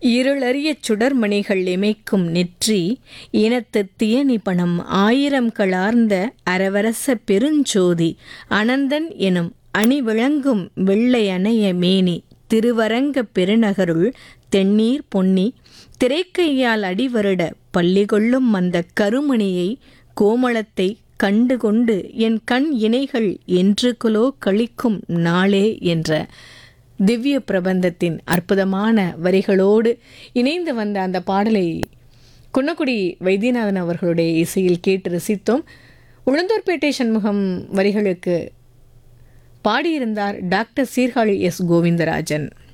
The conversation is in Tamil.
இருளறிய சுடர்மணிகள் இமைக்கும் நெற்றி இனத்து தியனி பணம் ஆயிரம் களார்ந்த அரவரச பெருஞ்சோதி அனந்தன் எனும் அணி விளங்கும் வெள்ளை அணைய மேனி திருவரங்க பெருநகருள் தென்னீர் பொன்னி திரைக்கையால் அடிவருட பள்ளி கொள்ளும் அந்த கருமணியை கோமளத்தை கண்டு கொண்டு என் கண் இணைகள் என்று குலோ கழிக்கும் நாளே என்ற திவ்ய பிரபந்தத்தின் அற்புதமான வரிகளோடு இணைந்து வந்த அந்த பாடலை குன்னக்குடி வைத்தியநாதன் அவர்களுடைய இசையில் கேட்டு ரசித்தோம் உளுந்தூர்பேட்டை சண்முகம் வரிகளுக்கு பாடியிருந்தார் டாக்டர் சீர்காழி எஸ் கோவிந்தராஜன்